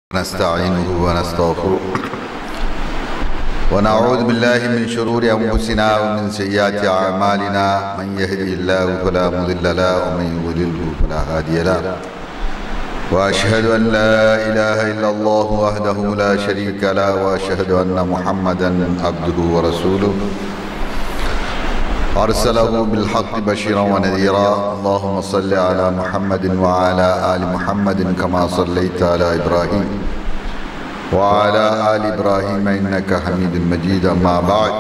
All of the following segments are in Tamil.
نستعينه ونستغفره ونعوذ بالله من شرور أنفسنا ومن سيئات أعمالنا من يهدي الله فلا مضل له ومن يضلله فلا هادي له وأشهد أن لا إله إلا الله وحده لا شريك له وأشهد أن محمدا عبده ورسوله أرسله بالحق بشيرا ونذيرا اللهم صل على محمد وعلى آل محمد كما صليت على إبراهيم وعلى آل إبراهيم إنك حميد مجيد أما بعد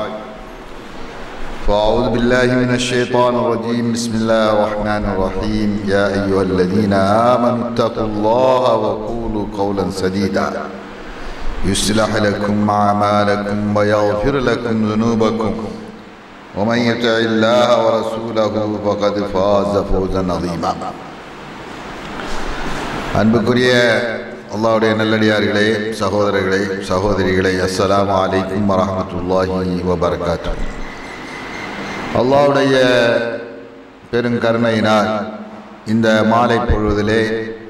فأعوذ بالله من الشيطان الرجيم بسم الله الرحمن الرحيم يا أيها الذين آمنوا اتقوا الله وقولوا قولا سديدا يصلح لكم أعمالكم ويغفر لكم ذنوبكم ومن يطع الله ورسوله فقد فاز فوزا عظيما அன்புக்குரிய அல்லாவுடைய நல்லடியார்களே சகோதரர்களே சகோதரிகளே அஸ்ஸலாமு அலைக்கும் வரஹமத்துல்லாஹி வபரகாத்து அல்லாவுடைய பெருங்கருணையினால் இந்த மாலை பொழுதிலே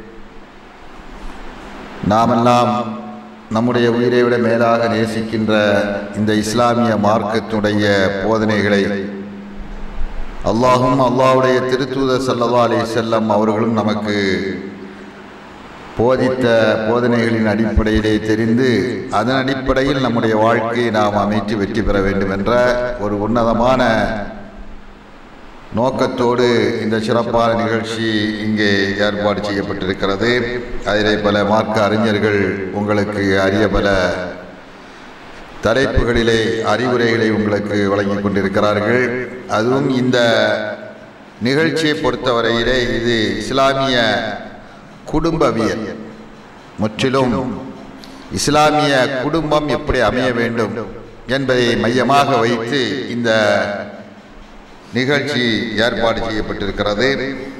நாமெல்லாம் நம்முடைய உயிரை விட மேலாக நேசிக்கின்ற இந்த இஸ்லாமிய மார்க்கத்துடைய போதனைகளை அல்லாஹும் அல்லாஹுடைய திருத்தூதர் சல்லா அலி செல்லம் அவர்களும் நமக்கு போதித்த போதனைகளின் அடிப்படையிலே தெரிந்து அதன் அடிப்படையில் நம்முடைய வாழ்க்கையை நாம் அமைத்து வெற்றி பெற வேண்டும் என்ற ஒரு உன்னதமான நோக்கத்தோடு இந்த சிறப்பான நிகழ்ச்சி இங்கே ஏற்பாடு செய்யப்பட்டிருக்கிறது அதிலே பல மார்க்க அறிஞர்கள் உங்களுக்கு அரிய பல தலைப்புகளிலே அறிவுரைகளை உங்களுக்கு வழங்கி கொண்டிருக்கிறார்கள் அதுவும் இந்த நிகழ்ச்சியை பொறுத்தவரையிலே இது இஸ்லாமிய குடும்பவியல் முற்றிலும் இஸ்லாமிய குடும்பம் எப்படி அமைய வேண்டும் என்பதை மையமாக வைத்து இந்த நிகழ்ச்சி ஏற்பாடு செய்யப்பட்டிருக்கிறது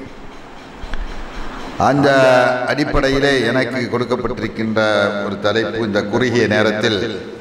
அந்த அடிப்படையிலே எனக்கு கொடுக்கப்பட்டிருக்கின்ற ஒரு தலைப்பு இந்த குறுகிய நேரத்தில்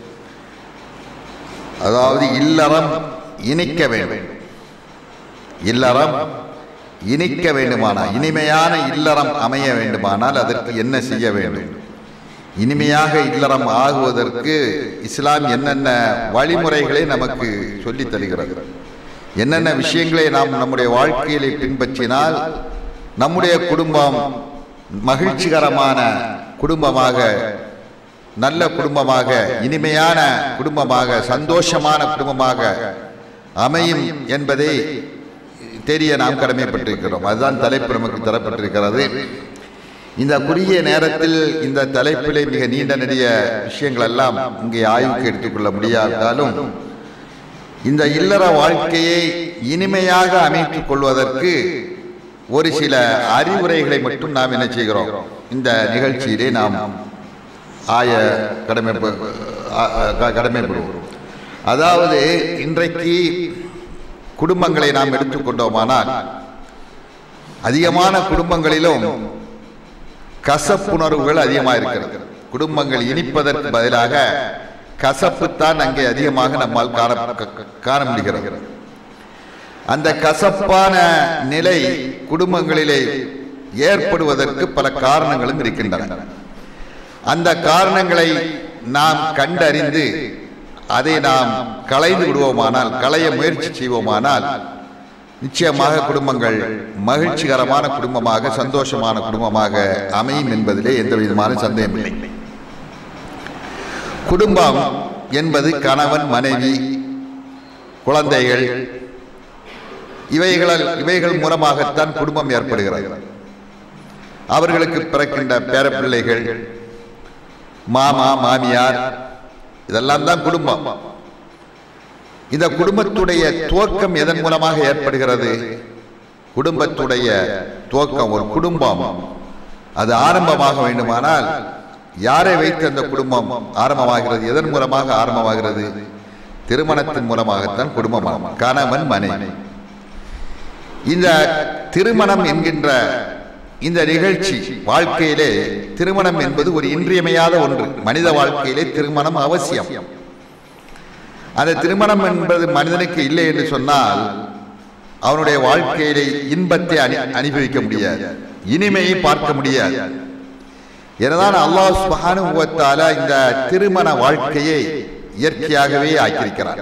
அதாவது இல்லறம் இனிக்க வேண்டும் இல்லறம் இனிக்க வேண்டுமானால் இனிமையான இல்லறம் அமைய வேண்டுமானால் அதற்கு என்ன செய்ய வேண்டும் இனிமையாக இல்லறம் ஆகுவதற்கு இஸ்லாம் என்னென்ன வழிமுறைகளை நமக்கு சொல்லித் தருகிறது என்னென்ன விஷயங்களை நாம் நம்முடைய வாழ்க்கையிலே பின்பற்றினால் நம்முடைய குடும்பம் மகிழ்ச்சிகரமான குடும்பமாக நல்ல குடும்பமாக இனிமையான குடும்பமாக சந்தோஷமான குடும்பமாக அமையும் என்பதை தெரிய நாம் கடமைப்பட்டிருக்கிறோம் அதுதான் தலைப்பு நமக்கு தரப்பட்டிருக்கிறது இந்த குறுகிய நேரத்தில் இந்த தலைப்பிலே மிக நீண்ட நெடிய விஷயங்கள் எல்லாம் இங்கே ஆய்வுக்கு எடுத்துக்கொள்ள முடியாவிட்டாலும் இந்த இல்லற வாழ்க்கையை இனிமையாக அமைத்துக் கொள்வதற்கு ஒரு சில அறிவுரைகளை மட்டும் நாம் என்ன செய்கிறோம் இந்த நிகழ்ச்சியிலே நாம் ஆய கடமை கடமைப்படுவோம் அதாவது இன்றைக்கு குடும்பங்களை நாம் எடுத்துக்கொண்டோமானால் அதிகமான குடும்பங்களிலும் கசப்புணர்வுகள் அதிகமாக இருக்கிறது குடும்பங்கள் இனிப்பதற்கு பதிலாக கசப்புத்தான் அங்கே அதிகமாக நம்மால் காண காண முடிகிறது அந்த கசப்பான நிலை குடும்பங்களிலே ஏற்படுவதற்கு பல காரணங்களும் இருக்கின்றன அந்த காரணங்களை நாம் கண்டறிந்து அதை நாம் களைந்து விடுவோமானால் களைய முயற்சி செய்வோமானால் நிச்சயமாக குடும்பங்கள் மகிழ்ச்சிகரமான குடும்பமாக சந்தோஷமான குடும்பமாக அமையும் என்பதிலே எந்த விதமான சந்தேகம் இல்லை குடும்பம் என்பது கணவன் மனைவி குழந்தைகள் இவைகள் இவைகள் மூலமாகத்தான் குடும்பம் ஏற்படுகிறது அவர்களுக்கு பிறக்கின்ற பேரப்பிள்ளைகள் மாமா மாமியார் இதெல்லாம் தான் குடும்பம் இந்த குடும்பத்துடைய துவக்கம் எதன் மூலமாக ஏற்படுகிறது குடும்பத்துடைய துவக்கம் ஒரு குடும்பம் அது ஆரம்பமாக வேண்டுமானால் யாரை வைத்து அந்த குடும்பம் ஆரம்பமாகிறது எதன் மூலமாக ஆரம்பமாகிறது திருமணத்தின் மூலமாகத்தான் குடும்பம் கணவன் மனைவி இந்த திருமணம் என்கின்ற இந்த நிகழ்ச்சி வாழ்க்கையிலே திருமணம் என்பது ஒரு இன்றியமையாத ஒன்று மனித வாழ்க்கையிலே திருமணம் அவசியம் அந்த திருமணம் என்பது மனிதனுக்கு இல்லை என்று சொன்னால் அவனுடைய வாழ்க்கையிலே இன்பத்தை அனுபவிக்க முடியாது இனிமையை பார்க்க முடியாது எனதான் அல்லாஹ் சுப்ஹானஹு வ தஆலா இந்த திருமண வாழ்க்கையை இயற்கையாகவே ஆக்கியிருக்கிறார்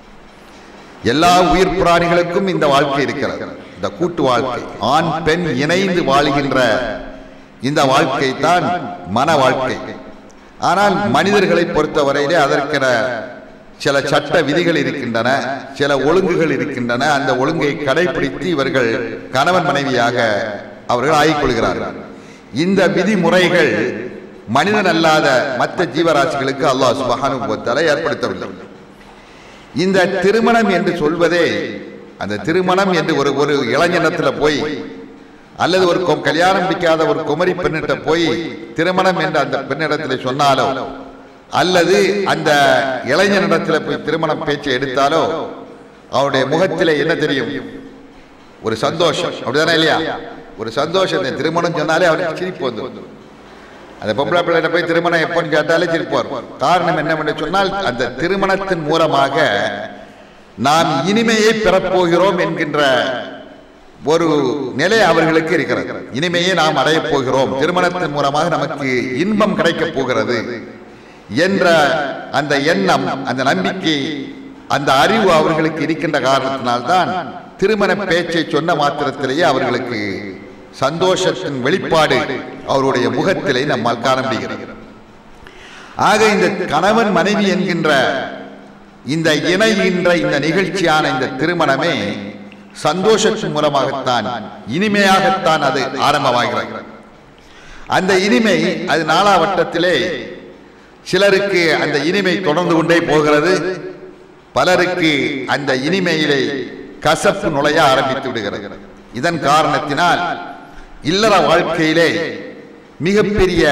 எல்லா உயிர் பிராணிகளுக்கும் இந்த வாழ்க்கை இருக்கிறது இந்த கூட்டு வாழ்க்கை ஆண் பெண் இணைந்து வாழுகின்ற இந்த வாழ்க்கை தான் மன வாழ்க்கை ஆனால் மனிதர்களை பொறுத்தவரையிலே அதற்கென சில சட்ட விதிகள் இருக்கின்றன சில ஒழுங்குகள் இருக்கின்றன அந்த ஒழுங்கை கடைபிடித்து இவர்கள் கணவன் மனைவியாக அவர்கள் ஆகிக்கொள்கிறார்கள் இந்த விதிமுறைகள் மனிதன் அல்லாத மற்ற ஜீவராசிகளுக்கு அல்லாஹ் சுபஹானஹு வ தஆலா ஏற்படுத்தவில்லை இந்த திருமணம் என்று சொல்வதே அந்த திருமணம் என்று ஒரு ஒரு இளைஞனத்தில் போய் அல்லது ஒரு கொ- கல்யாணம் பிடிக்காத ஒரு குமரி பெண்ணிட்ட போய் திருமணம் என்று அந்த பெண்ணிடத்தில் சொன்னாலோ அல்லது அந்த இளைஞனிடத்தில் போய் திருமணம் பேச்சை எடுத்தாலோ அவருடைய முகத்திலே என்ன தெரியும் ஒரு சந்தோஷம் அப்படிதானே இல்லையா ஒரு சந்தோஷம் இந்த திருமணம் சொன்னாலே அவருக்கு சிரிப்பு வந்து அந்த பொம்பளை பிள்ளைகிட்ட போய் திருமணம் எப்போன்னு கேட்டாலே சிரிப்பு வரும் காரணம் என்னவென்று சொன்னால் அந்த திருமணத்தின் மூலமாக நாம் இனிமையை பெறப்போகிறோம் என்கின்ற ஒரு நிலை அவர்களுக்கு இருக்கிறது இனிமையை நாம் அடையப் போகிறோம் திருமணத்தின் மூலமாக நமக்கு இன்பம் கிடைக்கப் போகிறது என்ற அந்த எண்ணம் அந்த நம்பிக்கை அந்த அறிவு அவர்களுக்கு இருக்கின்ற காரணத்தினால்தான் திருமண பேச்சை சொன்ன மாத்திரத்திலேயே அவர்களுக்கு சந்தோஷத்தின் வெளிப்பாடு அவருடைய முகத்திலே நம்மால் காண முடிகிறது ஆக இந்த கணவன் மனைவி என்கின்ற இந்த இணைகின்ற இந்த நிகழ்ச்சியான இந்த திருமணமே சந்தோஷத்தின் மூலமாகத்தான் இனிமையாகத்தான் அது ஆரம்பமாகிறது அந்த இனிமை அது நாளாவட்டத்திலே சிலருக்கு அந்த இனிமை தொடர்ந்து கொண்டே போகிறது பலருக்கு அந்த இனிமையிலே கசப்பு நுழைய ஆரம்பித்து விடுகிறது இதன் காரணத்தினால் இல்லற வாழ்க்கையிலே மிகப்பெரிய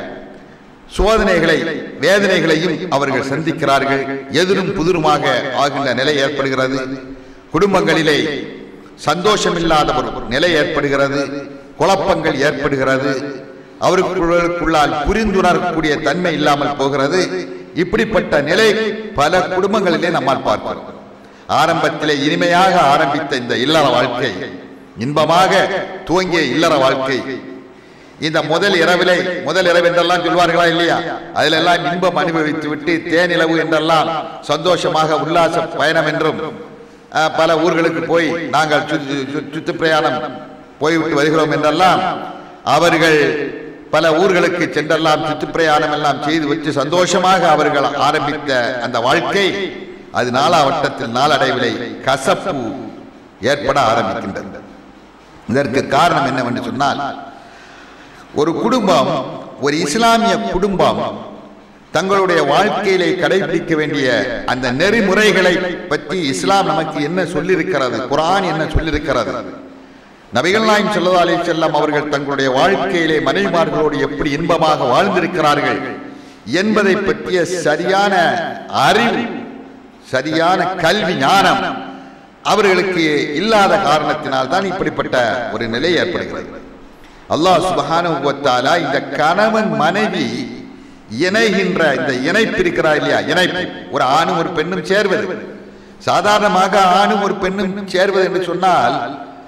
சோதனைகளை வேதனைகளையும் அவர்கள் சந்திக்கிறார்கள் எதிரும் புதிருமாக ஆகின்ற நிலை ஏற்படுகிறது குடும்பங்களிலே சந்தோஷமில்லாத ஒரு நிலை ஏற்படுகிறது குழப்பங்கள் ஏற்படுகிறது அவர்களுக்குள்ளால் புரிந்துணரக்கூடிய தன்மை இல்லாமல் போகிறது இப்படிப்பட்ட நிலை பல குடும்பங்களிலே நம்மால் பார்க்கிறோம் ஆரம்பத்திலே இனிமையாக ஆரம்பித்த இந்த இல்லற வாழ்க்கை இன்பமாக துவங்கிய இல்லற வாழ்க்கை இந்த முதல் இரவிலே முதல் இரவு என்றெல்லாம் சொல்வார்களா இல்லையா அதில் எல்லாம் இன்பம் அனுபவித்து விட்டு தேனிலவு என்றெல்லாம் சந்தோஷமாக உல்லாச பயணம் என்றும் அஹ், பல ஊர்களுக்கு போய் நாங்கள் சுற்று சு- சுற்று பிரயாணம் போய்விட்டு வருகிறோம் என்றெல்லாம் அவர்கள் பல ஊர்களுக்கு சென்றெல்லாம் சுற்றுப்பிரயாணம் எல்லாம் செய்து வச்சு சந்தோஷமாக அவர்கள் ஆரம்பித்த அந்த வாழ்க்கை அது நாளாவட்டத்தில் நாளடைவிலே கசப்பு ஏற்பட ஆரம்பிக்கின்றது இதற்கு காரணம் என்னவென்று சொன்னால் ஒரு குடும்பம் ஒரு இஸ்லாமிய குடும்பம் தங்களுடைய வாழ்க்கையிலே கடைபிடிக்க வேண்டிய அந்த நெறிமுறைகளை பற்றி இஸ்லாம் நமக்கு என்ன சொல்லியிருக்கிறது குர்ஆன் என்ன சொல்லியிருக்கிறது நபிகள் நாயம் ஸல்லல்லாஹு அலைஹி செல்லம் அவர்கள் தங்களுடைய வாழ்க்கையிலே மனைவிமார்களோடு எப்படி இன்பமாக வாழ்ந்திருக்கிறார்கள் என்பதை பற்றிய சரியான அறிவு சரியான கல்வி ஞானம் அவர்களுக்கு இல்லாத காரணத்தினால் தான் இப்படிப்பட்ட ஒரு நிலை ஏற்படுகிறது அல்லாஹ் சுப்ஹானஹு வ தஆலா இந்த கணவன் மனைவி இணைகின்ற இந்த இணைப்பு இருக்கிறா இல்லையா இணைப்பு ஒரு ஆணும் ஒரு பெண்ணும் சேர்வது சாதாரணமாக ஆணும் ஒரு பெண்ணும் சேர்வது என்று சொன்னால்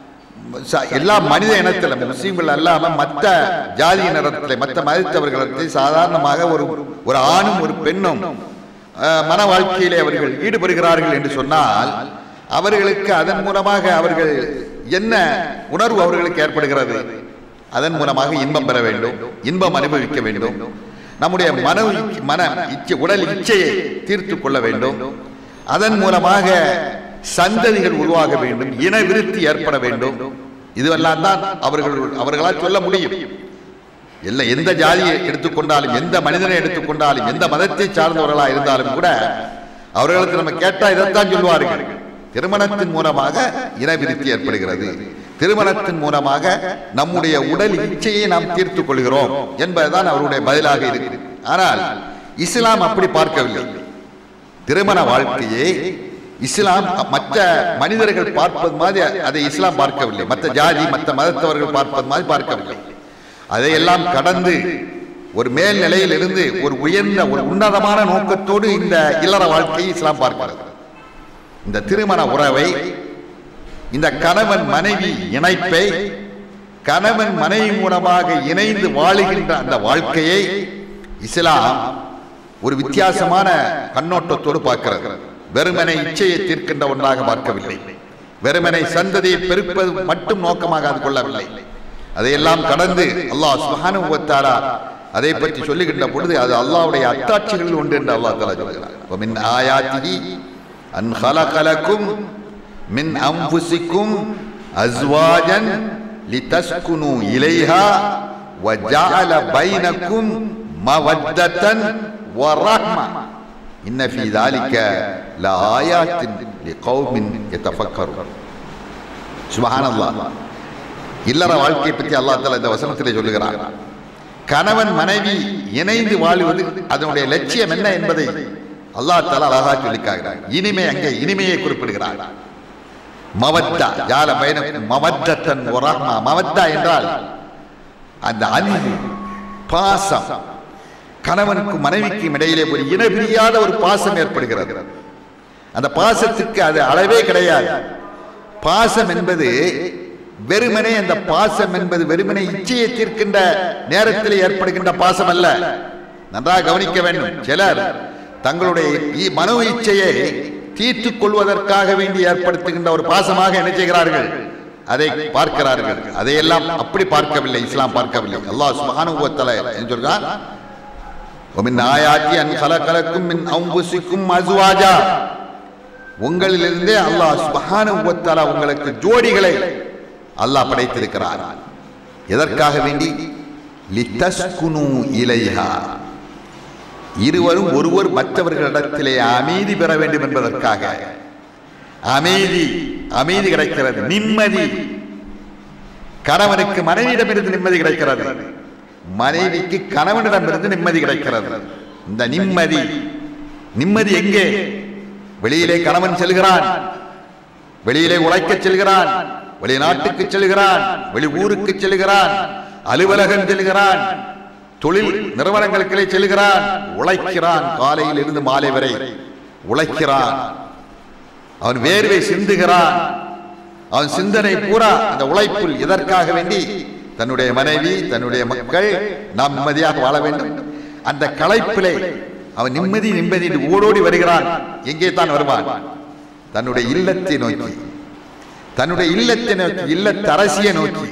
ச- எல்லா மனித இனத்தில் முஸ்லீம்கள் அல்லாம மற்ற ஜாதியினரத்தில் மற்ற மதத்தவர்களிடத்தில் சாதாரணமாக ஒரு ஒரு ஆணும் ஒரு பெண்ணும் அஹ், மன வாழ்க்கையிலே அவர்கள் ஈடுபடுகிறார்கள் என்று சொன்னால் அவர்களுக்கு அதன் மூலமாக அவர்கள் என்ன உணர்வு அவர்களுக்கு ஏற்படுகிறது அதன் மூலமாக இன்பம் பெற வேண்டும் இன்பம் அனுபவிக்க வேண்டும் நம்முடைய மன இச்சை- மன இச்சை உடல் இச்சையை தீர்த்து கொள்ள வேண்டும் அதன் மூலமாக சந்ததிகள் உருவாக வேண்டும் இன விருத்தி ஏற்பட வேண்டும் இதுவெல்லாம் தான் அவர்கள் அவர்களால் சொல்ல முடியும் எல்லா எந்த ஜாதியை எடுத்துக்கொண்டாலும் எந்த மனிதனை எடுத்துக்கொண்டாலும் எந்த மதத்தை சார்ந்தவர்களாக இருந்தாலும் கூட அவர்களுக்கு நம்ம கேட்டா இதைத்தான் சொல்வார்கள் திருமணத்தின் மூலமாக இன விருத்தி ஏற்படுகிறது திருமணத்தின் மூலமாக நம்முடைய உடல் இச்சையை நாம் தீர்த்துக் கொள்கிறோம் என்பதுதான் அவருடைய பதிலாக இருக்கு ஆனால் இஸ்லாம் அப்படி பார்க்கவில்லை திருமண வாழ்க்கையை இஸ்லாம் மற்ற மனிதர்கள் பார்ப்பது மாதிரி அதை இஸ்லாம் பார்க்கவில்லை மற்ற ஜாதி மற்ற மதத்தவர்கள் பார்ப்பது மாதிரி பார்க்கவில்லை அதையெல்லாம் கடந்து ஒரு மேல் நிலையில் இருந்து ஒரு உயர்ந்த ஒரு உன்னதமான நோக்கத்தோடு இந்த இல்லற வாழ்க்கையை இஸ்லாம் பார்க்கிறது இந்த திருமண உறவை இந்த கணவன் மனைவி இணைப்பை கணவன் மனைவி மூலமாக இணைந்து வாழுகின்ற அந்த வாழ்க்கையை இஸ்லாம் ஒரு வித்தியாசமான கண்ணோட்டத்தோடு பார்க்கிறது வெறுமனை இச்சையை தீர்க்கின்ற ஒன்றாக பார்க்கவில்லை வெறுமனை சந்ததியை பெருப்பது மட்டும் நோக்கமாக அது கொள்ளவில்லை அதையெல்லாம் கடந்து அல்லாஹ் சுப்ஹானஹு வ தஆலா அதை பற்றி சொல்லுகின்ற பொழுது அது அல்லாஹ்வுடைய அத்தாட்சிகளில் ஒன்று என்று அல்லாஹ் தஆலா சொல்கிறார் ومن آياته أن خلق لكم من أنفسكم أزواجا لتسكنوا إليها وجعل بينكم مودة ورحمة إن في ذلك لآيات لقوم يتفكرون سبحان الله இல்லற வாழ்க்கையை பற்றி அல்லாஹ் தஆலா இந்த வசனத்திலே சொல்லுகிறார் கணவன் மனைவி இணைந்து வாழ்வது அதனுடைய லட்சியம் என்ன என்பதை அல்லாஹ் தஆலா அழகா சொல்லிக்காகிறார் இனிமை அங்கே இனிமையை குறிப்பிடுகிறார் மவத்தா ஜால பயண மவத்தன் ஒரஹ்மா மவத்தா என்றால் அந்த அன்பு பாசம் கணவனுக்கும் மனைவிக்கும் இடையிலே ஒரு இனபிரியாத ஒரு பாசம் ஏற்படுகிறது அந்த பாசத்துக்கு அது அளவே கிடையாது பாசம் என்பது வெறுமனே அந்த பாசம் என்பது வெறுமனே இச்சையை தீர்க்கின்ற நேரத்தில் ஏற்படுகின்ற பாசம் அல்ல நன்றாக கவனிக்க வேண்டும் சிலர் தங்களுடைய இ- மனோ இச்சையை தீர்த்துக் கொள்வதற்காக வேண்டி ஏற்படுத்துகின்ற ஒரு பாசமாக என்ன செய்கிறார்கள் அதை பார்க்கிறார்கள் அதையெல்லாம் அப்படி பார்க்கவில்லை இஸ்லாம் பார்க்கவில்லை அல்லாஹ் சுப்ஹானஹு வ தஆலா என்ன சொல்றான் ومن آياتي أن خلق لكم من أنفسكم أزواجا உங்களிலிருந்தே அல்லாஹ் சுப்ஹானஹு வ தஆலா உங்களுக்கு ஜோடிகளை அல்லாஹ் படைத்திருக்கிறார் எதற்காக வேண்டி லிதஸ்குனு இலைஹா இருவரும் ஒருவர் மற்றவர்களிடத்திலே அமைதி பெற வேண்டும் என்பதற்காக அமைதி அமைதி கிடைக்கிறது நிம்மதி கணவனுக்கு மனைவியிடமிருந்து நிம்மதி கிடைக்கிறது மனைவிக்கு கணவனிடமிருந்து நிம்மதி கிடைக்கிறது இந்த நிம்மதி நிம்மதி எங்கே வெளியிலே கணவன் செல்கிறான் வெளியிலே உழைக்க செல்கிறான் வெளிநாட்டுக்கு செல்கிறான் வெளி ஊருக்கு செல்கிறான் அலுவலகம் செல்கிறான் தொழில் நிறுவனங்களுக்கிலே செல்கிறான் உழைக்கிறான் காலையில் இருந்து மாலை வரை உழைக்கிறான் அவன் வேர்வை சிந்துகிறான் அவன் சிந்தனை பூரா அந்த உழைப்பில் எதற்காக வேண்டி தன்னுடைய மனைவி தன்னுடைய மக்கள் நாம் நிம்மதியாக வாழ வேண்டும் அந்த களைப்பிலே அவன் நிம்மதி நிம்மதி என்று ஓடோடி வருகிறான் எங்கே தான் வருவான் தன்னுடைய இல்லத்தை நோக்கி தன்னுடைய இல்லத்தை நோக்கி இல்லத்தரசியை நோக்கி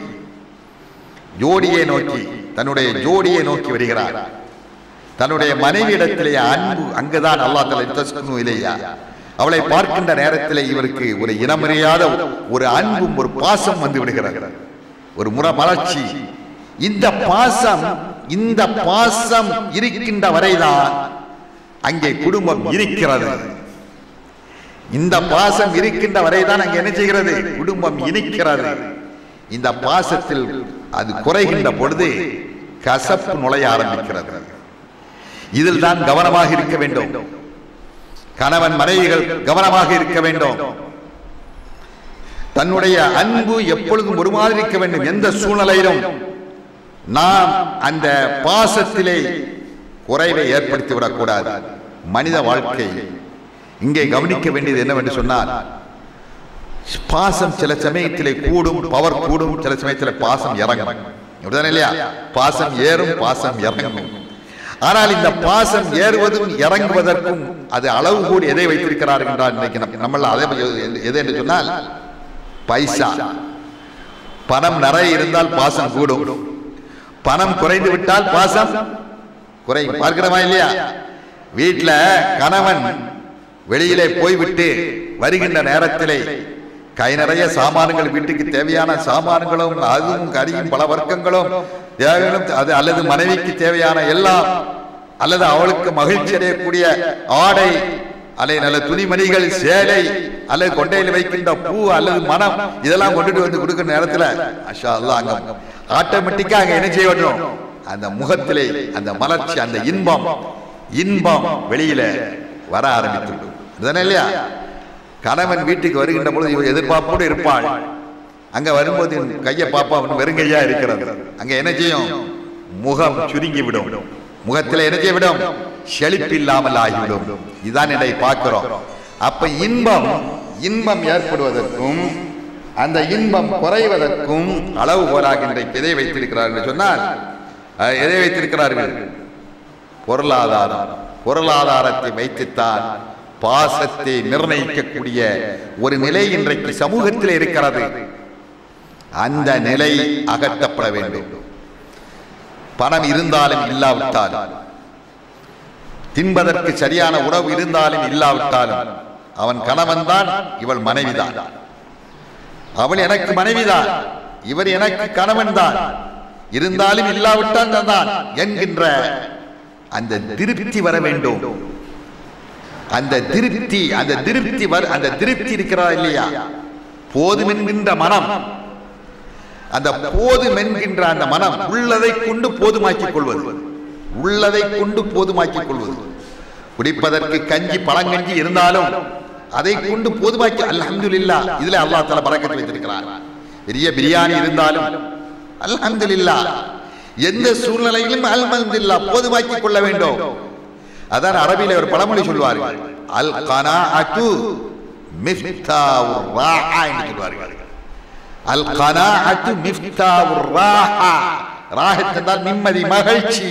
ஜோடியை நோக்கி தன்னுடைய ஜோடியை நோக்கி வருகிறார் தன்னுடைய மனைவியிடத்திலே அன்பு அங்குதான் அல்லாஹ் தலை தஸ்குனு இல்லையா அவளை பார்க்கின்ற நேரத்திலே இவருக்கு ஒரு இனமறியாத ஒரு அன்பும் ஒரு பாசம் வந்து விடுகிறது ஒரு முற மலர்ச்சி இந்த பாசம் இந்த பாசம் இருக்கின்ற வரைதான் அங்கே குடும்பம் இருக்கிறது இந்த பாசம் இருக்கின்ற வரைதான் அங்கே என்ன செய்கிறது குடும்பம் இனிக்கிறது இந்த பாசத்தில் அது குறைகின்ற பொழுது கசப்பு நுழைய ஆரம்பிக்கிறது இதில் தான் கவனமாக இருக்க வேண்டும் கணவன் மனைவிகள் கவனமாக இருக்க வேண்டும் தன்னுடைய அன்பு எப்பொழுதும் ஒரு மாதிரி இருக்க வேண்டும் எந்த சூழ்நிலையிலும் நாம் அந்த பாசத்திலே குறைவை ஏற்படுத்தி விடக்கூடாது மனித வாழ்க்கை இங்கே கவனிக்க வேண்டியது என்னவென்று சொன்னால் பாசம் சில சமயத்திலே கூடும் பவர் கூடும் சில சமயத்தில் பாசம் இறங்கும் அப்படிதானே இல்லையா பாசம் ஏறும் பாசம் இறங்கும் ஆனால் இந்த பாசம் ஏறுவதும் இறங்குவதற்கும் அது அளவு கூடி எதை வைத்திருக்கிறார்கள் என்றால் இன்னைக்கு நம்ம நம்மள அதே எது என்று சொன்னால் பைசா பணம் நிறைய இருந்தால் பாசம் கூடும் பணம் குறைந்து விட்டால் பாசம் குறையும் பார்க்கிறோமா இல்லையா வீட்டுல கணவன் வெளியிலே போய்விட்டு வருகின்ற நேரத்திலே கை நிறைய சாமான்கள் வீட்டுக்கு தேவையான சாமான்களும் அதுவும் கறியும் பல வர்க்கங்களும் தேவைகளும் அது அல்லது மனைவிக்கு தேவையான எல்லாம் அல்லது அவளுக்கு மகிழ்ச்சி அடையக்கூடிய ஆடை அல்லது நல்ல துணிமணிகள் சேலை அல்லது கொண்டையில் வைக்கின்ற பூ அல்லது மனம் இதெல்லாம் கொண்டுட்டு வந்து கொடுக்கிற நேரத்துல அஷா அல்லாஹ் அங்க ஆட்டோமேட்டிக்கா அங்க என்ன செய்ய வேண்டும் அந்த முகத்திலே அந்த மலர்ச்சி அந்த இன்பம் இன்பம் வெளியில வர ஆரம்பித்து விடும் அதுதானே இல்லையா கணவன் வீட்டுக்கு வருகின்ற பொழுது இவள் எதிர்பார்ப்போடு இருப்பாள் அங்க வரும்போது கையை பாப்பா அவன் வெறுங்கையா இருக்கிறது அங்க என்ன செய்யும் முகம் சுருங்கி விடும் முகத்தில் என்ன செய்ய விடும் செழிப்பு இல்லாமல் ஆகிவிடும் இதுதான் என்னை பார்க்கிறோம் அப்ப இன்பம் இன்பம் ஏற்படுவதற்கும் அந்த இன்பம் குறைவதற்கும் அளவு போலாக இன்றைக்கு எதை வைத்திருக்கிறார்கள் என்று சொன்னால் அஹ், எதை வைத்திருக்கிறார்கள் பொருளாதாரம் பொருளாதாரத்தை வைத்துத்தான் பாசத்தை நிர்ணயிக்கக்கூடிய ஒரு நிலை இன்றைக்கு சமூகத்தில் இருக்கிறது அந்த நிலை அகற்றப்பட வேண்டும் பணம் இருந்தாலும் இல்லாவிட்டாலும் தின்பதற்கு சரியான உணவு இருந்தாலும் இல்லாவிட்டாலும் அவன் கணவன் தான் இவள் மனைவிதான் அவள் எனக்கு மனைவிதான் இவர் எனக்கு கணவன் தான் இருந்தாலும் இல்லாவிட்டால் தான் என்கின்ற அந்த திருப்தி வர வேண்டும் அந்த திருப்தி அந்த திருப்தி வர அந்த திருப்தி இருக்கிறா இல்லையா போதும் என்கின்ற மனம் அந்த போதும் என்கின்ற அந்த மனம் உள்ளதை கொண்டு போதுமாக்கிக் கொள்வது உள்ளதை கொண்டு போதுமாக்கிக் கொள்வது குடிப்பதற்கு கஞ்சி பழங்கஞ்சி இருந்தாலும் அதை கொண்டு போதுமாக்கி அல்ஹம்துலில்லா இதுல அல்லாஹ் தஆலா பரக்கத்து வைத்திருக்கிறார் பெரிய பிரியாணி இருந்தாலும் அல்ஹம்துலில்லா எந்த சூழ்நிலையிலும் அல்ஹம்துலில்லா போதுமாக்கிக் கொள்ள வேண்டும் அதான் அரபியில ஒரு பழமொழி சொல்வார்கள் அல் கனாஅத்து மிஃப்தாவுர் ராஹா என்று சொல்வார்கள் அல் கனாஅத்து மிஃப்தாவுர் ராஹா ராஹத் என்றால் நிம்மதி மகிழ்ச்சி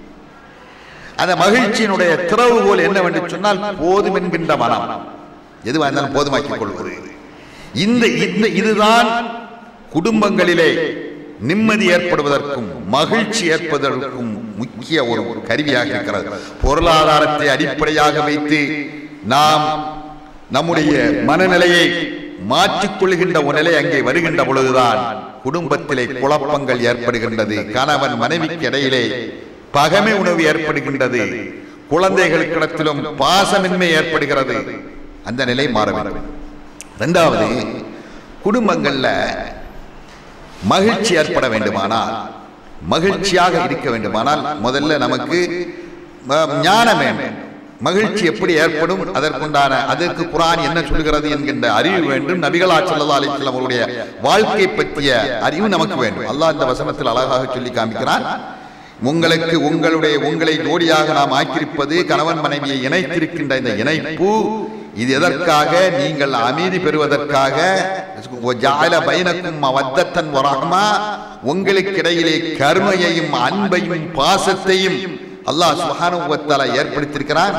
அந்த மகிழ்ச்சியினுடைய திறவுகோல் என்னவென்று சொன்னால் போதும் என்கின்ற மனம் எதுவாக இருந்தாலும் போதுமாக்கிக் கொள்வது இந்த இந்த இதுதான் குடும்பங்களிலே நிம்மதி ஏற்படுவதற்கும் மகிழ்ச்சி ஏற்படுவதற்கும் முக்கிய ஒரு கருவியாக இருக்கிறது பொருளாதாரத்தை அடிப்படையாக வைத்து நாம் நம்முடைய மனநிலையை மாற்றிக்கொள்கின்ற ஒரு நிலை அங்கே வருகின்ற பொழுதுதான் குடும்பத்திலே குழப்பங்கள் ஏற்படுகின்றது கணவன் மனைவிக்கு இடையிலே பகமை உணவு ஏற்படுகின்றது குழந்தைகளுக்கிடத்திலும் பாசமின்மை ஏற்படுகிறது அந்த நிலை மாற வேண்டும் இரண்டாவது குடும்பங்கள்ல மகிழ்ச்சி ஏற்பட வேண்டுமானால் மகிழ்ச்சியாக இருக்க வேண்டுமானால் முதல்ல நமக்கு அஹ், ஞானம் வேண்டும் மகிழ்ச்சி எப்படி ஏற்படும் அதற்குண்டான அதற்கு குரான் என்ன சொல்கிறது என்கின்ற அறிவு வேண்டும் நபிகளா ஸல்லல்லாஹு அலைஹி வஸல்லம் அவருடைய வாழ்க்கை பற்றிய அறிவு நமக்கு வேண்டும் அல்லாஹ் இந்த வசனத்தில் அழகாக சொல்லி காமிக்கிறான் உங்களுக்கு உங்களுடைய உங்களை ஜோடியாக நாம் ஆக்கியிருப்பது கணவன் மனைவியை இணைத்திருக்கின்ற இந்த இணைப்பு இது எதற்காக நீங்கள் அமைதி பெறுவதற்காக ஜால பைனக்கும் மவத்தத்தன் வரஹ்மா உங்களுக்கு இடையிலே கருமையையும் அன்பையும் பாசத்தையும் அல்லாஹ் சுப்ஹானஹு வ தஆலா ஏற்படுத்தியிருக்கிறான்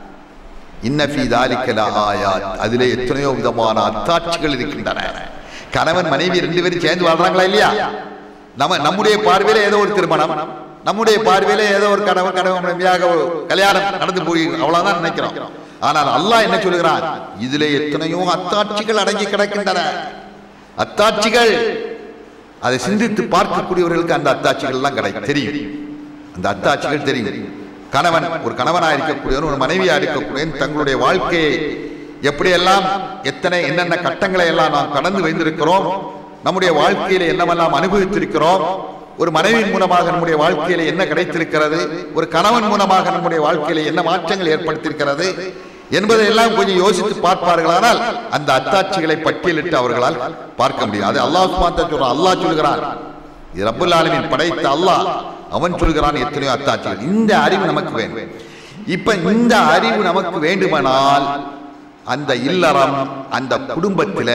இன்ன ஃபீ தாலிக லஆயாத் அதிலே எத்தனையோ விதமான அத்தாட்சிகள் இருக்கின்றன கணவன் மனைவி ரெண்டு பேரும் சேர்ந்து வாழ்றாங்களா இல்லையா நம்ம நம்முடைய பார்வையில ஏதோ ஒரு திருமணம் நம்முடைய பார்வையில ஏதோ ஒரு கணவன் கணவன் மனைவியாக ஒரு கல்யாணம் நடந்து போய் அவ்வளவுதான் நினைக்கிறோம் ஆனால் அல்லாஹ் என்ன சொல்கிறான் இதிலே எத்தனையோ அத்தாட்சிகள் அடங்கி கிடக்கின்றன அத்தாட்சிகள் அதை சிந்தித்து பார்க்கக்கூடியவர்களுக்கு அந்த அத்தாட்சிகள் எல்லாம் கிடை தெரியும் அந்த அத்தாட்சிகள் தெரியும் கணவன் ஒரு கணவனாக இருக்கக்கூடியவன் ஒரு மனைவியா இருக்கக்கூடியவன் தங்களுடைய வாழ்க்கையை எப்படியெல்லாம் எத்தனை என்னென்ன கட்டங்களை எல்லாம் நாம் கடந்து வைத்திருக்கிறோம் நம்முடைய வாழ்க்கையில என்னவெல்லாம் அனுபவித்திருக்கிறோம் ஒரு மனைவியின் மூலமாக நம்முடைய வாழ்க்கையில என்ன கிடைத்திருக்கிறது ஒரு கணவன் மூலமாக நம்முடைய வாழ்க்கையில என்ன மாற்றங்கள் ஏற்படுத்தியிருக்கிறது என்பதை எல்லாம் கொஞ்சம் யோசித்து பார்ப்பார்களானால் அந்த அத்தாட்சிகளை பட்டியலிட்டு அவர்களால் பார்க்க முடியும் அது அல்லாஹ் சுப்ஹானஹு வ தஆலா சொல்றான் அல்லாஹ் சொல்கிறான் இது ரப்புல் ஆலமீன் படைத்த அல்லாஹ் அவன் சொல்கிறான் எத்தனையோ அத்தாட்சிகள் இந்த அறிவு நமக்கு வேண்டும் இப்ப இந்த அறிவு நமக்கு வேண்டுமானால் அந்த இல்லறம் அந்த குடும்பத்தில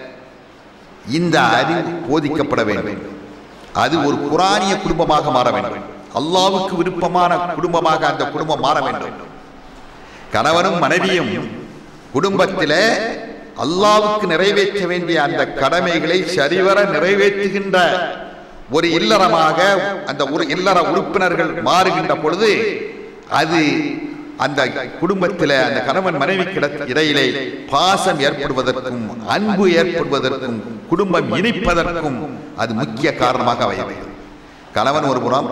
இந்த அறிவு போதிக்கப்பட வேண்டும் அது ஒரு குரானிய குடும்பமாக மாற வேண்டும் அல்லாவுக்கு விருப்பமான குடும்பமாக அந்த குடும்பம் மாற வேண்டும் கணவனும் மனைவியும் குடும்பத்திலே அல்லாவுக்கு நிறைவேற்ற வேண்டிய அந்த கடமைகளை சரிவர நிறைவேற்றுகின்ற ஒரு இல்லறமாக அந்த ஒரு இல்லற உறுப்பினர்கள் மாறுகின்ற பொழுது அது அந்த குடும்பத்தில் அந்த கணவன் மனைவி இடையிலே பாசம் ஏற்படுவதற்கும் அன்பு ஏற்படுவதற்கும் குடும்பம் இனிப்பதற்கும் அது முக்கிய காரணமாக அமைகிறது கணவன் ஒரு புறம்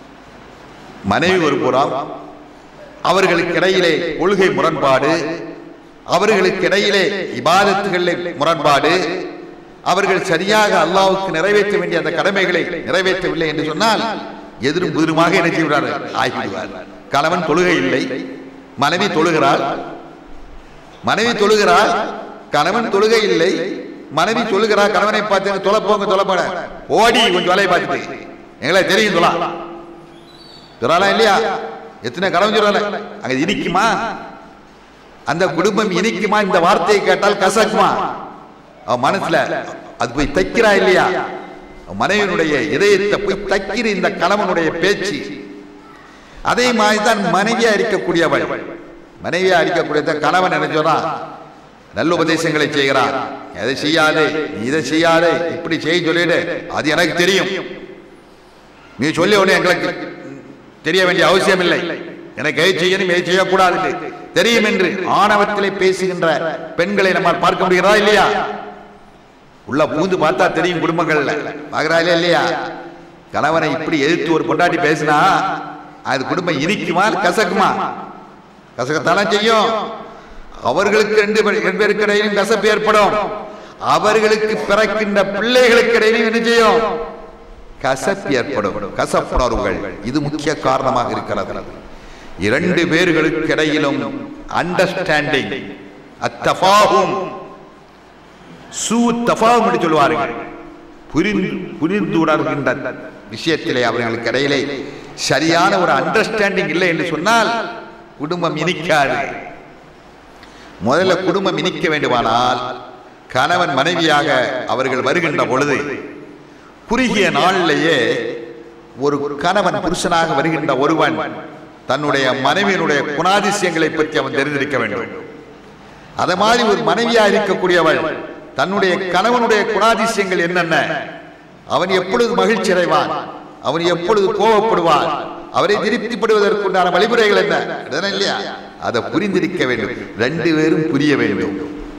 மனைவி ஒரு புறம் அவர்களுக்கு இடையிலே கொள்கை முரண்பாடு அவர்களுக்கு இடையிலே இபாதத்துகளிலே முரண்பாடு அவர்கள் சரியாக அல்லாவுக்கு நிறைவேற்ற வேண்டிய அந்த கடமைகளை நிறைவேற்றவில்லை என்று சொன்னால் எதிரும் புதிருமாக என்ன செய்வார்கள் ஆகிவிடுவார் கணவன் தொழுகை இல்லை மனைவி தொழுகிறாள் மனைவி தொழுகிறாள் கணவன் தொழுகை இல்லை மனைவி சொல்லுகிறார் கணவனை பார்த்து தொலைப்போங்க தொலைப்பட ஓடி கொஞ்சம் வேலையை பார்த்துட்டு எங்களை தெரியும் தொலா தொழலாம் இல்லையா எத்தனை கணவன் சொல்லல அங்க இனிக்குமா அந்த குடும்பம் இனிக்குமா இந்த வார்த்தையை கேட்டால் கசக்குமா அவன் மனசுல அது போய் தைக்கிறா இல்லையா மனைவியினுடைய இதயத்தை போய் தைக்கிற இந்த கணவனுடைய பேச்சு அதே மாதிரி தான் மனைவியா இருக்கக்கூடியவள் மனைவியா இருக்கக்கூடிய கணவன் என்ன சொல்றான் நல்ல உபதேசங்களை செய்கிறான் எதை செய்யாதே நீ இதை செய்யாதே இப்படி செய்ய சொல்லிடு அது எனக்கு தெரியும் நீ சொல்லி உடனே எங்களுக்கு தெரிய வேண்டிய அவசியம் இல்லை எனக்கு எதை செய்யணும் எதை செய்யக்கூடாது என்று தெரியும் என்று ஆணவத்திலே பேசுகின்ற பெண்களை நம்மால் பார்க்க முடிகிறதா இல்லையா உள்ள பூந்து பார்த்தா தெரியும் குடும்பங்கள்ல பாக்குறாங்களே இல்லையா கணவனை இப்படி எதிர்த்து ஒரு பொண்டாட்டி பேசினா அது குடும்பம் இனிக்குமா கசக்குமா கசக்கத்தானே செய்யும் அவர்களுக்கு ரெண்டு பேர் ரெண்டு பேருக்கு இடையிலும் கசப்பு ஏற்படும் அவர்களுக்கு பிறக்கின்ற பிள்ளைகளுக்கு இடையிலும் என்ன செய்யும் கசப்பு ஏற்படும் கசப்புணர்வுகள் இது முக்கிய காரணமாக இருக்கிறது இரண்டு பேர்களுக்கு இடையிலும் அண்டர்ஸ்டாண்டிங் அத்தபாகும் சூ தபாகும் என்று சொல்வார்கள் புரிந்து புரிந்து உணர்கின்ற விஷயத்திலே அவர்களுக்கு இடையிலே சரியான ஒரு அண்டர்ஸ்டாண்டிங் இல்லை என்று சொன்னால் குடும்பம் இனிக்காது முதல்ல குடும்பம் இனிக்க வேண்டுமானால் கணவன் மனைவியாக அவர்கள் வருகின்ற பொழுது குறுகிய நாளிலேயே ஒரு கணவன் புருஷனாக வருகின்ற ஒருவன் தன்னுடைய மனைவியினுடைய குணாதிசயங்களை பற்றி அவன் தெரிந்திருக்க வேண்டும் அத மாதிரி ஒரு மனைவியா இருக்கக்கூடியவள் தன்னுடைய கணவனுடைய குணாதிசயங்கள் என்னென்ன அவன் எப்பொழுது மகிழ்ச்சி அடைவான் அவன் எப்பொழுது கோபப்படுவான் அவரை திருப்திப்படுவதற்குண்டான வழிமுறைகள் என்ன இதுதானே இல்லையா அதை புரிந்திருக்க வேண்டும் ரெண்டு பேரும் புரிய வேண்டும்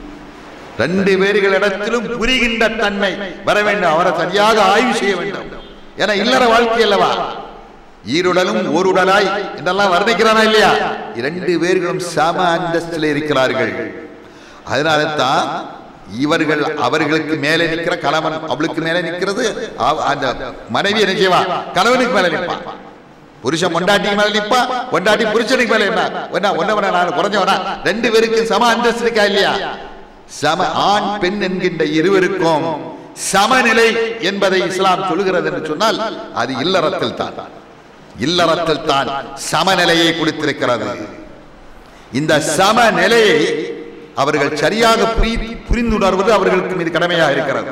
ரெண்டு பேர்களிடத்திலும் புரிகின்ற தன்மை வர வேண்டும் அவரை சரியாக ஆய்வு செய்ய வேண்டும் ஏன்னா இல்லற வாழ்க்கை அல்லவா ஈருடலும் ஓருடலாய் என்றெல்லாம் வர்ணிக்கிறானா இல்லையா இரண்டு பேர்களும் சம அந்தஸ்தில் இருக்கிறார்கள் அதனால தான் இவர்கள் அவர்களுக்கு மேலே நிற்கிற கணவன் அவளுக்கு மேலே நிற்கிறது அவ- அந்த மனைவி என்ன செய்வா கணவனுக்கு மேலே நிற்பான் புருஷன் பொண்டாட்டிக்கு மேல நிப்பா பொண்டாட்டி புருஷனுக்கு மேல என்ன ஒன்னா ஒன்னவன நான் குறைஞ்சவனா ரெண்டு பேருக்கும் சம அந்தஸ்து இருக்கா இல்லையா சம ஆண் பெண் என்கின்ற இருவருக்கும் சமநிலை என்பதை இஸ்லாம் சொல்கிறது என்று சொன்னால் அது இல்லறத்தில் தான் இல்லறத்தில் தான் சமநிலையை கொடுத்திருக்கிறது இந்த சமநிலையை அவர்கள் சரியாக புரி- புரிந்துணர்வது அவர்களுக்கு மீது கடமையாக இருக்கிறது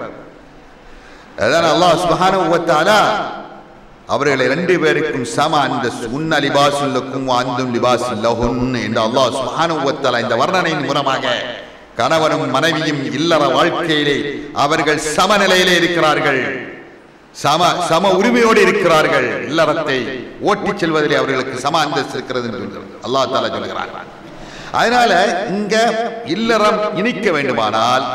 அதான் அல்லாஹ் சுப்ஹானஹு வ தஆலா அவர்களை ரெண்டு பேருக்கும் சம அந்த உன்ன லிபாசுல்லக்கும் அந்தும் லிபாசுல்லஹுன் என்று அல்லாஹ் சுப்ஹானஹு வ தஆலா இந்த வர்ணனையின் மூலமாக கணவனும் மனைவியும் இல்லற வாழ்க்கையிலே அவர்கள் சமநிலையிலே இருக்கிறார்கள் சம சம உரிமையோடு இருக்கிறார்கள் இல்லறத்தை ஓட்டிச் செல்வதிலே அவர்களுக்கு சம அந்தஸ்து இருக்கிறது என்று சொல்கிறார். அல்லாஹ் தாலா சொல்கிறார் அதனால இங்க இல்லறம் இனிக்க வேண்டுமானால்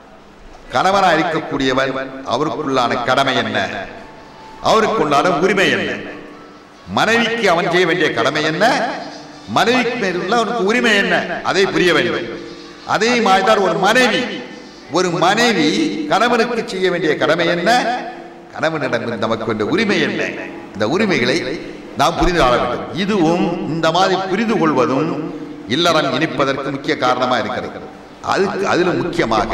கணவனா இருக்கக்கூடியவன் அவருக்குள்ளான கடமை என்ன அவருக்குள்ளான உரிமை என்ன மனைவிக்கு அவன் செய்ய வேண்டிய கடமை என்ன மனைவிக்கு மேல் உள்ள அவனுக்கு உரிமை என்ன அதை புரிய வேண்டும் அதே மாதிரிதான் ஒரு மனைவி ஒரு மனைவி கணவனுக்கு செய்ய வேண்டிய கடமை என்ன கணவனிடம் நமக்கு வேண்டிய உரிமை என்ன இந்த உரிமைகளை நாம் புரிந்து ஆள வேண்டும் இதுவும் இந்த மாதிரி புரிந்து கொள்வதும் இல்லறம் இனிப்பதற்கு முக்கிய காரணமா இருக்கிறது அதுக்கு அதுல முக்கியமாக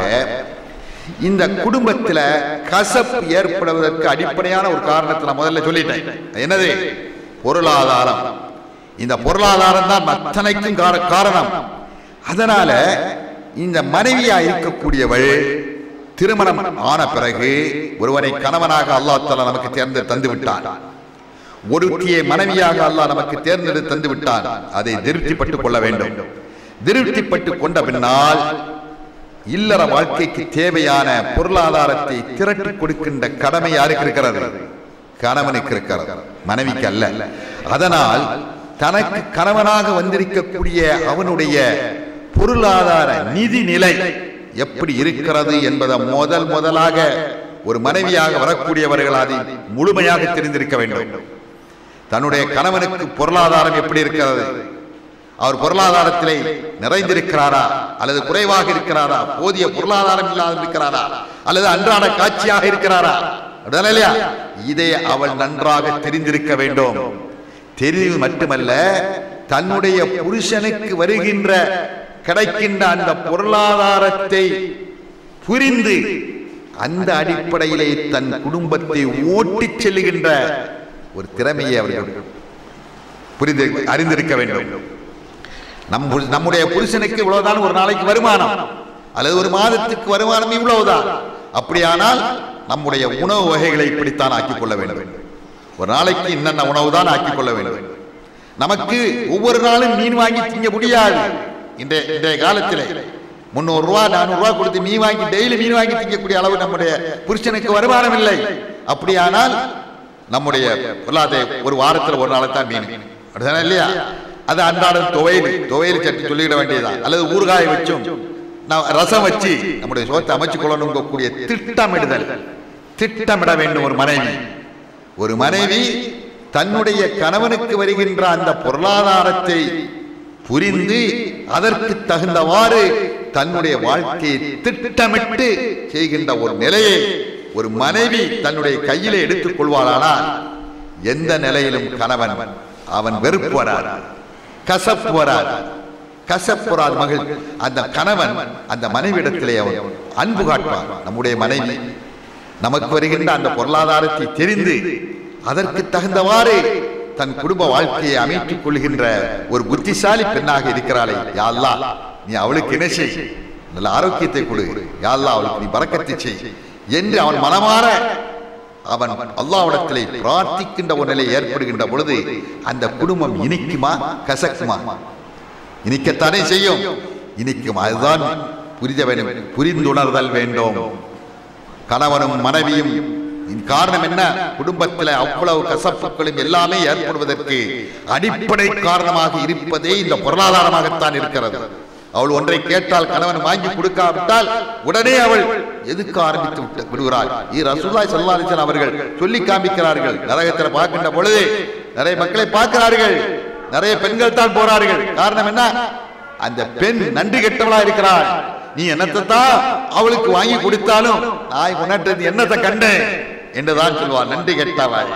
இந்த குடும்பத்துல கசப்பு ஏற்படுவதற்கு அடிப்படையான ஒரு காரணத்தை நான் முதல்ல சொல்லிட்டேன் என்னது பொருளாதாரம் இந்த பொருளாதாரம் தான் அத்தனைக்கும் கார- காரணம் அதனால இந்த மனைவியா இருக்கக்கூடியவள் திருமணம் ஆன பிறகு ஒருவனை கணவனாக அல்லாஹ் தஆலா நமக்கு தேர்ந்து தந்து விட்டான் ஒருத்தியை மனைவியாக அல்லாஹ் நமக்கு தேர்ந்தெடுத்து தந்து விட்டான் அதை திருப்திப்பட்டுக் கொள்ள வேண்டும் திருப்திப்பட்டுக் கொண்ட பின்னால் இல்லற வாழ்க்கைக்கு தேவையான பொருளாதாரத்தை திரட்டி கொடுக்கின்ற கடமை யாருக்கு இருக்கிறது கணவனுக்கு இருக்கிறது மனைவிக்கு அல்ல அதனால் தனக்கு கணவனாக வந்திருக்கக்கூடிய அவனுடைய பொருளாதார நிதி நிலை எப்படி இருக்கிறது என்பதை முதல் முதலாக ஒரு மனைவியாக வரக்கூடியவர்கள் அதை முழுமையாக தெரிந்திருக்க வேண்டும் தன்னுடைய கணவனுக்கு பொருளாதாரம் எப்படி இருக்கிறது அவர் பொருளாதாரத்திலே நிறைந்திருக்கிறாரா அல்லது குறைவாக இருக்கிறாரா போதிய பொருளாதாரம் இல்லாத இருக்கிறாரா அல்லது அன்றாட காட்சியாக இருக்கிறாரா அப்படிதானே இல்லையா இதை அவள் நன்றாக தெரிந்திருக்க வேண்டும் தெரிவு மட்டுமல்ல தன்னுடைய புருஷனுக்கு வருகின்ற கிடைக்கின்ற அந்த பொருளாதாரத்தை புரிந்து அந்த அடிப்படையிலே தன் குடும்பத்தை ஓட்டிச் செல்லுகின்ற ஒரு திறமையை அவர்கள் புரிந்து அறிந்திருக்க வேண்டும் நம் புரு- நம்முடைய புருஷனுக்கு இவ்வளவுதான் ஒரு நாளைக்கு வருமானம் அல்லது ஒரு மாதத்துக்கு வருமானம் இவ்வளவுதான் அப்படியானால் நம்முடைய உணவு வகைகளை இப்படித்தான் ஆக்கிக் கொள்ள வேண்டும் ஒரு நாளைக்கு இன்னென்ன உணவு தான் ஆக்கிக் கொள்ள வேண்டும் நமக்கு ஒவ்வொரு நாளும் மீன் வாங்கி திங்க முடியாது இன்றைய இன்றைய காலத்திலே முந்நூறு ரூபா நானூறு ரூபா கொடுத்து மீன் வாங்கி டெய்லி மீன் வாங்கி திங்கக்கூடிய அளவு நம்முடைய புருஷனுக்கு வருமானம் இல்லை அப்படியானால் நம்முடைய பொருளாதார ஒரு வாரத்தில் ஒரு நாள் தான் மீன் அப்படிதானே இல்லையா அது அன்றாடம் துவையல் துவையல் சட்டி சொல்லிட வேண்டியதுதான் அல்லது ஊறுகாய் வச்சும் நான் ரசம் வச்சு நம்முடைய சோத்தை அமைச்சு கொள்ளணுங்கக்கூடிய திட்டமிடுதல் திட்டமிட வேண்டும் ஒரு மனைவி ஒரு மனைவி தன்னுடைய கணவனுக்கு வருகின்ற அந்த பொருளாதாரத்தை புரிந்து அதற்கு தகுந்தவாறு தன்னுடைய வாழ்க்கையை திட்டமிட்டு செய்கின்ற ஒரு நிலையை ஒரு மனைவி தன்னுடைய கையிலே எடுத்துக் கொள்வாளானால் எந்த நிலையிலும் கணவன் அவன் வெறுப்பு வராது கசப்பு வராது கசப்பு வராது மகள் அந்த கணவன் அந்த மனைவியிடத்திலே அவன் அன்பு காட்டுவான் நம்முடைய மனைவி நமக்கு வருகின்ற அந்த பொருளாதாரத்தை தெரிந்து அதற்கு தகுந்தவாறு தன் குடும்ப வாழ்க்கையை அமைத்துக் கொள்கின்ற ஒரு புத்திசாலி பெண்ணாக இருக்கிறாளே யா அல்லாஹ் நீ அவளுக்கு என்ன செய் நல்ல ஆரோக்கியத்தை கொடு யா அல்லாஹ் அவளுக்கு நீ பறக்கத்தை செய் என்று அவன் மனமாற அவன் அல்லாஹ்விடத்திலே பிரார்த்திக்கின்ற ஒரு நிலை ஏற்படுகின்ற பொழுது அந்த குடும்பம் இனிக்குமா கசக்குமா இனிக்கத்தானே செய்யும் இனிக்கும் அதுதான் புரித வேண்டும் புரிந்துணர்தல் வேண்டும் கணவனும் மனைவியும் இதன் காரணம் என்ன குடும்பத்தில் அவ்வளவு கசப்புகளும் எல்லாமே ஏற்படுவதற்கு அடிப்படை காரணமாக இருப்பதே இந்த பொருளாதாரமாகத்தான் இருக்கிறது அவள் ஒன்றை கேட்டால் கணவன் வாங்கி கொடுக்காவிட்டால் உடனே அவள் எதுக்க ஆரம்பித்து விட்டு விடுகிறாள் ஈ ரசூல்லாய் சல்லாலிசன் அவர்கள் சொல்லி காமிக்கிறார்கள் நரகத்தில் பார்க்கின்ற பொழுது நிறைய மக்களை பார்க்கிறார்கள் நிறைய பெண்கள் தான் போறார்கள் காரணம் என்ன அந்த பெண் நன்றி கெட்டவளா இருக்கிறாள் நீ என்னத்தை தான் அவளுக்கு வாங்கி கொடுத்தாலும் நான் உணர்றது என்னத்தை கண்டேன் என்றுதான் சொல்வார் நன்றி கெட்டவள்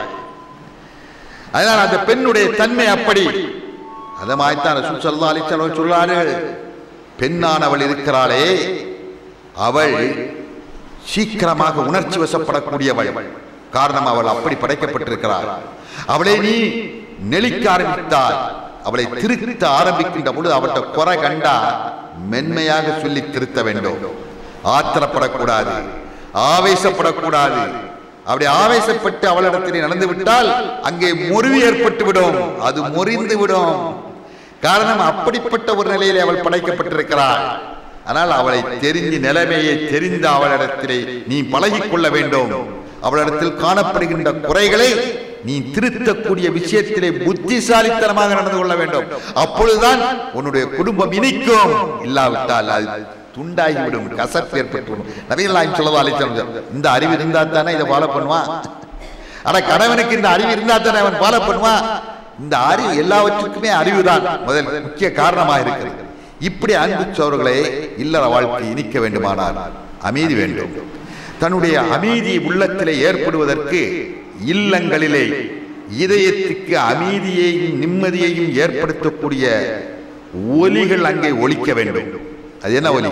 அதனால் அந்த பெண்ணுடைய தன்மை அப்படி அதமாய்த்தான் ரசூல் ஸல்லல்லாஹு அலைஹி வஸல்லம் சொல்றார்கள் பெண்ணானவள் இருக்கிறாளே அவள் சீக்கிரமாக உணர்ச்சி வசப்படக்கூடியவள் காரணம் அவள் அப்படி படைக்கப்பட்டிருக்கிறாள் அவளை நீ நெளிக்க ஆரம்பித்தால் அவளை திருத்த ஆரம்பிக்கின்ற பொழுது அவட்ட குறை கண்டா மென்மையாக சொல்லி திருத்த வேண்டும் ஆத்திரப்படக்கூடாது ஆவேசப்படக்கூடாது அப்படி ஆவேசப்பட்டு அவளிடத்தில் நடந்து விட்டால் அங்கே முறிவு ஏற்பட்டு விடும் அது முறிந்து விடும் காரணம் அப்படிப்பட்ட ஒரு நிலையிலே அவள் படைக்கப்பட்டிருக்கிறாள் ஆனால் அவளை தெரிந்து நிலைமையை தெரிந்த அவளிடத்திலே நீ பழகிக் கொள்ள வேண்டும் அவளிடத்தில் காணப்படுகின்ற குறைகளை நீ திருத்தக்கூடிய விஷயத்திலே புத்திசாலித்தனமாக நடந்து கொள்ள வேண்டும் அப்பொழுதுதான் உன்னுடைய குடும்பம் இனிக்கும் இல்லாவிட்டால் அது துண்டாகிவிடும் கசப்பு ஏற்பட்டுவிடும் நிறைய நாயம் சொல்லவா அழைச்சாங்க இந்த அறிவு இருந்தா தானே இதை ஃபாலோ பண்ணுவான் ஆனா கணவனுக்கு இந்த அறிவு இருந்தா தானே அவன் ஃபாலோ பண்ணுவான் இந்த அறிவு எல்லாவற்றுக்குமே அறிவுதான் முதல் முக்கிய காரணமாக இருக்கிறது இப்படி அன்பு சோர்களே இல்லற வாழ்க்கை இனிக்க வேண்டுமானால் அமைதி வேண்டும் தன்னுடைய அமைதி உள்ளத்திலே ஏற்படுவதற்கு இல்லங்களிலே இதயத்துக்கு அமைதியையும் நிம்மதியையும் ஏற்படுத்தக்கூடிய ஒலிகள் அங்கே ஒலிக்க வேண்டும் அது என்ன ஒலி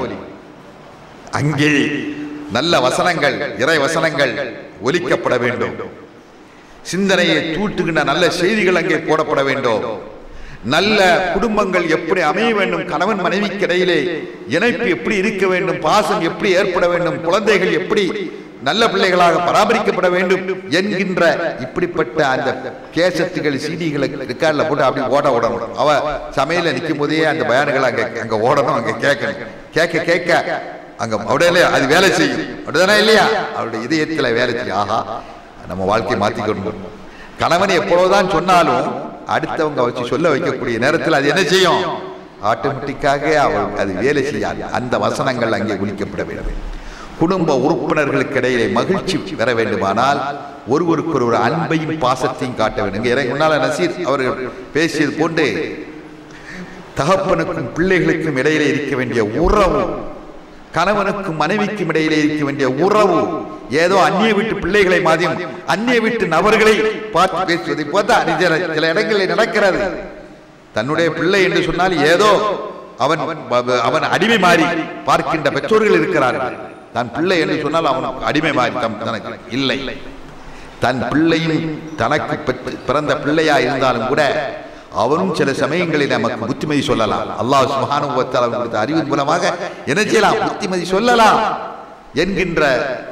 அங்கே நல்ல வசனங்கள் இறை வசனங்கள் ஒலிக்கப்பட வேண்டும் சிந்தனையை தூட்டுகின்ற நல்ல செய்திகள் அங்கே போடப்பட வேண்டும் நல்ல குடும்பங்கள் எப்படி அமைய வேண்டும் கணவன் மனைவிக்கு இடையிலே இணைப்பு எப்படி இருக்க வேண்டும் பாசம் எப்படி ஏற்பட வேண்டும் குழந்தைகள் எப்படி நல்ல பிள்ளைகளாக பராமரிக்கப்பட வேண்டும் என்கின்ற இப்படிப்பட்ட அந்த கேசட்டுகள் சீடிகளை ரெக்கார்ட்ல போட்டு அப்படி ஓட ஓடணும் அவ சமையல நிற்கும் போதே அந்த பயான்கள் அங்க அங்க ஓடணும் அங்க கேட்கணும் கேட்க கேட்க அங்க உடனே அது வேலை செய்யும் அப்படிதானே இல்லையா அவருடைய இதயத்துல வேலை செய்யும் ஆஹா நம்ம வாழ்க்கையை மாத்திக்கணும் கணவன் எப்பொழுதுதான் சொன்னாலும் அடுத்தவங்க வச்சு சொல்ல வைக்கக்கூடிய நேரத்தில் அது என்ன செய்யும் ஆட்டோமேட்டிக்காக அவள் அது வேலை செய்யாது அந்த வசனங்கள் அங்கே ஒழிக்கப்பட வேண்டும் குடும்ப உறுப்பினர்களுக்கு இடையிலே மகிழ்ச்சி பெற வேண்டுமானால் ஒருவருக்கு ஒரு அன்பையும் பாசத்தையும் காட்ட வேண்டும் இங்கே இறங்கி முன்னால நசீர் அவர்கள் பேசியது போன்று தகப்பனுக்கும் பிள்ளைகளுக்கும் இடையிலே இருக்க வேண்டிய உறவு கணவனுக்கும் மனைவிக்கும் இடையிலே இருக்க வேண்டிய உறவு ஏதோ அந்நிய வீட்டு பிள்ளைகளை மாதிரியும் அந்நிய வீட்டு நபர்களை பார்த்து பேசுவதை பார்த்தா அது சில சில இடங்களில் நடக்கிறது தன்னுடைய பிள்ளை என்று சொன்னால் ஏதோ அவன் அவன் அடிமை மாறி பார்க்கின்ற பெற்றோர்கள் இருக்கிறார்கள் தன் பிள்ளை என்று சொன்னால் அவன் அடிமை மாறி தம் தனக்கு இல்லை தன் பிள்ளையும் தனக்கு பெற்று- பிறந்த பிள்ளையா இருந்தாலும் கூட அவனும் சில சமயங்களில் நமக்கு புத்திமதி சொல்லலாம் அல்லாஹ் சுப்ஹானஹு வ தஆலா கொடுத்த அறிவின் மூலமாக என்ன செய்யலாம் புத்திமதி சொல்லலாம் என்கின்ற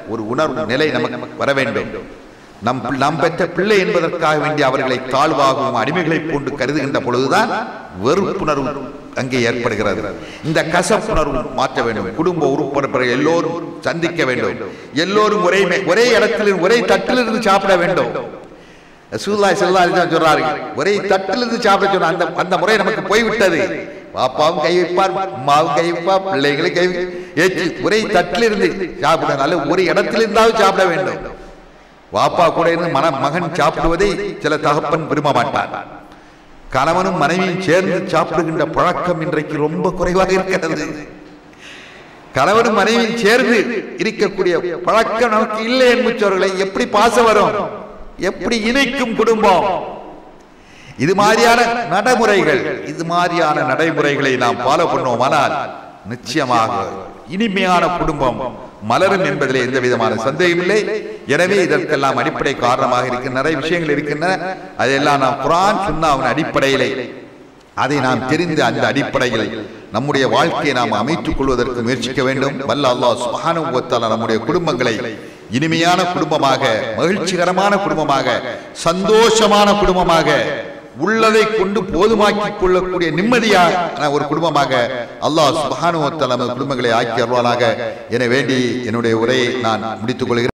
ஒரு உணர்வு நிலை நமக்கு வர வேண்டும் நம் நாம் பெற்ற பிள்ளை என்பதற்காக வேண்டி அவர்களை தாழ்வாகவும் அடிமைகளை போன்று கருதுகின்ற பொழுதுதான் வெறுப்புணர்வு அங்கே ஏற்படுகிறது இந்த கசப்புணர்வு மாற்ற வேண்டும் குடும்ப உறுப்பினர்கள் எல்லோரும் சந்திக்க வேண்டும் எல்லோரும் ஒரே மே- ஒரே இடத்தில் ஒரே தட்டிலிருந்து சாப்பிட வேண்டும் ரசூலுல்லாஹி ஸல்லல்லாஹு அலைஹி வஸல்லம் சொல்றாரு ஒரே தட்டிலிருந்து சாப்பிட சொன்ன அந்த அந்த முறை நமக்கு போய்விட்டது பாப்பாவும் கை வைப்பார் அம்மாவும் கை வைப்பார் பிள்ளைகளும் கை வை- ஏற்றி ஒரே தட்டிலிருந்து சாப்பிட நல்ல ஒரு இடத்திலிருந்தாவது சாப்பிட வேண்டும் வாப்பா கூட இருந்து மன மகன் சாப்பிடுவதை சில தகப்பன் விரும்ப மாட்டார் கணவனும் மனைவியும் சேர்ந்து சாப்பிடுகின்ற பழக்கம் இன்றைக்கு ரொம்ப குறைவாக இருக்கிறது கணவனும் மனைவியும் சேர்ந்து இருக்கக்கூடிய பழக்கம் நமக்கு இல்லை என்பவர்களை எப்படி பாசம் வரும் எப்படி இணைக்கும் குடும்பம் இது மாதிரியான நடைமுறைகள் இது மாதிரியான நடைமுறைகளை நாம் ஃபாலோ பண்ணுவோமானால் நிச்சயமாக இனிமையான குடும்பம் மலரும் என்பதிலே எந்த விதமான சந்தேகமில்லை எனவே இதற்கெல்லாம் அடிப்படை காரணமாக இருக்கின்ற நிறைய விஷயங்கள் இருக்கின்றன அதையெல்லாம் நாம் குரான் சுன்னாவின் அடிப்படையிலே அதை நாம் தெரிந்து அந்த அடிப்படையில் நம்முடைய வாழ்க்கையை நாம் அமைத்துக் கொள்வதற்கு முயற்சிக்க வேண்டும் வல்ல அல்லாஹ் சுப்ஹானஹு வ தஆலா நம்முடைய குடும்பங்களை இனிமையான குடும்பமாக மகிழ்ச்சிகரமான குடும்பமாக சந்தோஷமான குடும்பமாக உள்ளதை கொண்டு போதுமாக்கிக் கொள்ளக்கூடிய நிம்மதியான ஒரு குடும்பமாக அல்லாஹ் சுப்ஹானஹு வ தஆலா நம்ம குடும்பங்களை ஆக்கி அருள்வானாக என வேண்டி என்னுடைய உரையை நான் முடித்துக் கொள்கிறேன்